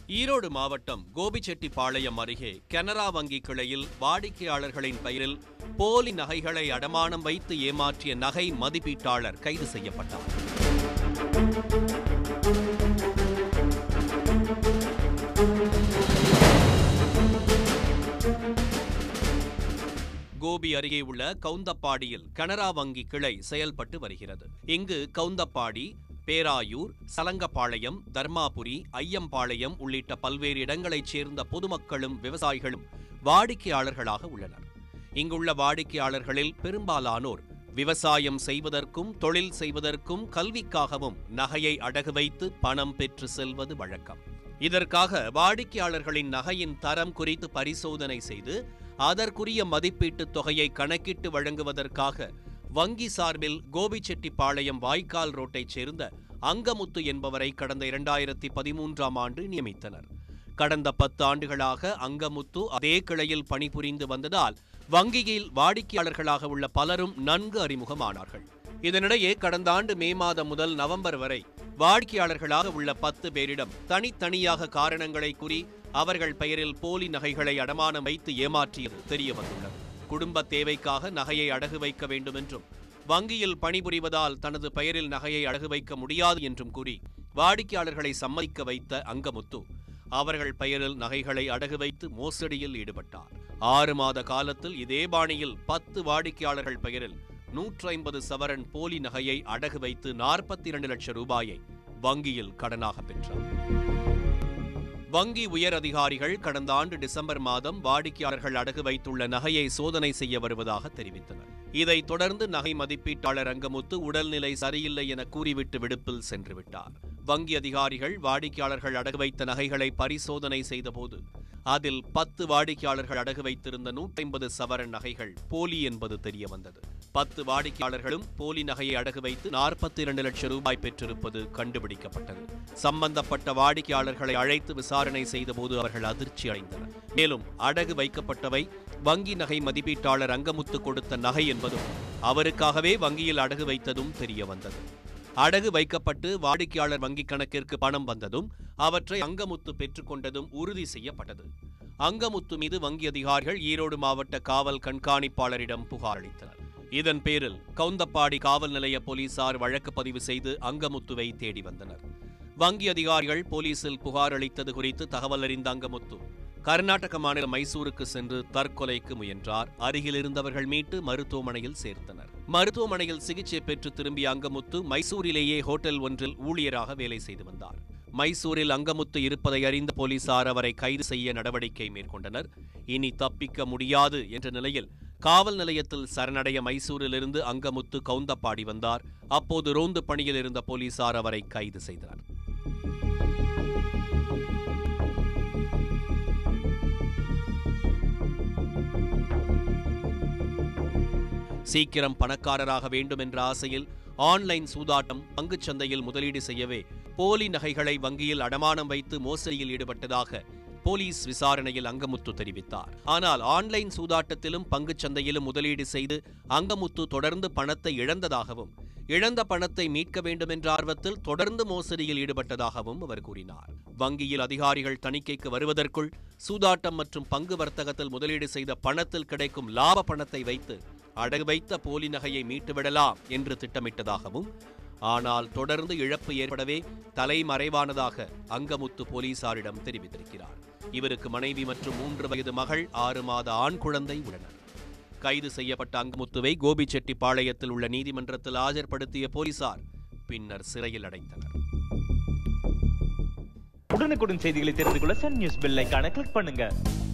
ஈரோடு மாவட்டம் கோபிச்செட்டிப்பாளையம் அருகே கனரா வங்கி கிளையில் வாடிக்கையாளர்களின் பெயரில் போலி நகைகளை அடமானம் வைத்து ஏமாற்றிய நகை மதிப்பீட்டாளர் கைது செய்யப்பட்டார் கோபி அருகே உள்ள கவுந்தப்பாடியில் கனரா வங்கி கிளை செயல்பட்டு வருகிறது இங்கு கவுந்தப்பாடி பேராயூர் சலங்கப்பாளையம் தர்மாபுரி ஐயம்பாளையம் உள்ளிட்ட பல்வேறு இடங்களைச் சேர்ந்த பொதுமக்களும் விவசாயிகளும் வாடிக்கையாளர்களாக உள்ளனர் இங்குள்ள வாடிக்கையாளர்களில் பெரும்பாலானோர் விவசாயம் செய்வதற்கும் தொழில் செய்வதற்கும் கல்விக்காகவும் நகையை அடகு வைத்து பணம் பெற்று செல்வது வழக்கம் இதற்காக வாடிக்கையாளர்களின் நகையின் தரம் குறித்து பரிசோதனை செய்து அதற்குரிய மதிப்பீட்டுத் தொகையை கணக்கிட்டு வழங்குவதற்காக வங்கி சார்பில் கோபிச்செட்டிப்பாளையம் வாய்க்கால் ரோட்டைச் சேர்ந்த அங்கமுத்து என்பவரை கடந்த இரண்டாயிரத்தி பதிமூன்றாம் ஆண்டு நியமித்தனர் கடந்த பத்து ஆண்டுகளாக அங்கமுத்து அதே கிளையில் பணிபுரிந்து வந்ததால் வங்கியில் வாடிக்கையாளர்களாக உள்ள பலரும் நன்கு அறிமுகமானார்கள் இதனிடையே கடந்த ஆண்டு மே மாதம் முதல் நவம்பர் வரை வாடிக்கையாளர்களாக உள்ள பத்து பேரிடம் தனித்தனியாக காரணங்களை கூறி அவர்கள் பெயரில் போலி நகைகளை அடமானம் வைத்து ஏமாற்றியது தெரிய வந்துள்ளது குடும்ப தேவைக்காக நகையை அடகு வைக்க வேண்டும் என்றும் வங்கியில் பணிபுரிவதால் தனது பெயரில் நகையை அடகு வைக்க முடியாது என்றும் கூறி வாடிக்கையாளர்களை சம்மதிக்க வைத்த அங்கமுத்து அவர்கள் பெயரில் நகைகளை அடகு வைத்து மோசடியில் ஈடுபட்டார் ஆறு மாத காலத்தில் இதே பாணியில் பத்து வாடிக்கையாளர்கள் பெயரில் நூற்றி ஐம்பது சவரன் போலி நகையை அடகு வைத்து நாற்பத்தி இரண்டு லட்சம் ரூபாயை வங்கியில் கடனாக பெற்றார் வங்கி உயர் அதிகாரிகள் கடந்த ஆண்டு டிசம்பர் மாதம் வாடிக்கையாளர்கள் அடகு வைத்துள்ள நகையை சோதனை செய்ய வருவதாக தெரிவித்தனர் இதைத் தொடர்ந்து நகை மதிப்பீட்டாளர் அங்கமுத்து உடல்நிலை சரியில்லை என கூறிவிட்டு விடுப்பில் சென்று விட்டார் வங்கி அதிகாரிகள் வாடிக்கையாளர்கள் அடகு வைத்த நகைகளை பரிசோதனை செய்தபோது அதில் பத்து வாடிக்கையாளர்கள் அடகு வைத்திருந்த நூற்றி சவரன் நகைகள் போலி என்பது தெரிய வந்தது பத்து வாடிக்கையாளர்களும் போலி நகையை அடகு வைத்து நாற்பத்தி இரண்டு லட்சம் ரூபாய் பெற்றிருப்பது கண்டுபிடிக்கப்பட்டது சம்பந்தப்பட்ட வாடிக்கையாளர்களை அழைத்து விசாரணை செய்தபோது அவர்கள் அதிர்ச்சி அடைந்தனர் மேலும் அடகு வைக்கப்பட்டவை வங்கி நகை மதிப்பீட்டாளர் அங்கமுத்து கொடுத்த நகை என்பதும் அவருக்காகவே வங்கியில் அடகு வைத்ததும் தெரிய வந்தது அடகு வைக்கப்பட்டு வாடிக்கையாளர் வங்கிக் கணக்கிற்கு பணம் வந்ததும் அவற்றை அங்கமுத்து பெற்றுக்கொண்டதும் உறுதி செய்யப்பட்டது அங்கமுத்து மீது வங்கி அதிகாரிகள் ஈரோடு மாவட்ட காவல் கண்காணிப்பாளரிடம் புகார் அளித்தனர் இதன் பேரில் கவுந்தப்பாடி காவல் நிலைய போலீசார் வழக்கு பதிவு செய்து அங்கமுத்துவை தேடி வந்தனர் வங்கி அதிகாரிகள் போலீசில் புகார் அளித்தது குறித்து தகவல் அறிந்த அங்கமுத்து கர்நாடக மாநில மைசூருக்கு சென்று தற்கொலைக்கு முயன்றார் அருகில் இருந்தவர்கள் மீட்டு மருத்துவமனையில் சேர்த்தனர் மருத்துவமனையில் சிகிச்சை பெற்று திரும்பிய அங்கமுத்து மைசூரிலேயே ஹோட்டல் ஒன்றில் ஊழியராக வேலை செய்து வந்தார் மைசூரில் அங்கமுத்து இருப்பதை அறிந்த போலீசார் அவரை கைது செய்ய நடவடிக்கை மேற்கொண்டனர் இனி தப்பிக்க முடியாது என்ற நிலையில் காவல் நிலையத்தில் சரணடைய மைசூரிலிருந்து அங்கமுத்து கவுந்தப்பாடி வந்தார் அப்போது ரோந்து பணியில் இருந்த போலீசார் அவரை கைது செய்தனர் சீக்கிரம் பணக்காரராக வேண்டும் என்ற ஆசையில் ஆன்லைன் சூதாட்டம் பங்குச் சந்தையில் முதலீடு செய்யவே போலி நகைகளை வங்கியில் அடமானம் வைத்து மோசடியில் ஈடுபட்டதாக போலீஸ் விசாரணையில் அங்கமுத்து தெரிவித்தார் ஆனால் ஆன்லைன் சூதாட்டத்திலும் பங்குச் சந்தையிலும் முதலீடு செய்து அங்கமுத்து தொடர்ந்து பணத்தை இழந்ததாகவும் இழந்த பணத்தை மீட்க வேண்டும் என்ற ஆர்வத்தில் தொடர்ந்து மோசடியில் ஈடுபட்டதாகவும் அவர் கூறினார் வங்கியில் அதிகாரிகள் தணிக்கைக்கு வருவதற்குள் சூதாட்டம் மற்றும் பங்கு வர்த்தகத்தில் முதலீடு செய்த பணத்தில் கிடைக்கும் லாப பணத்தை வைத்து அடகு வைத்த போலி நகையை மீட்டுவிடலாம் என்று திட்டமிட்டதாகவும் ஆனால் தொடர்ந்து இழப்பு ஏற்படவே தலைமறைவானதாக அங்கமுத்து போலீசாரிடம் தெரிவித்திருக்கிறார் இவருக்கு மனைவி மற்றும் மூன்று வயது மகள் ஆறு மாத ஆண் குழந்தை உள்ளனர் கைது செய்யப்பட்ட அங்கமுத்துவை கோபிச்செட்டிப்பாளையத்தில் உள்ள நீதிமன்றத்தில் ஆஜர்படுத்திய போலீசார் பின்னர் சிறையில் அடைத்தனர் உடனுக்குடன் செய்திகளை தெரிந்து கொள்ள சன் நியூஸ் பெல் ஐகானை கிளிக் பண்ணுங்க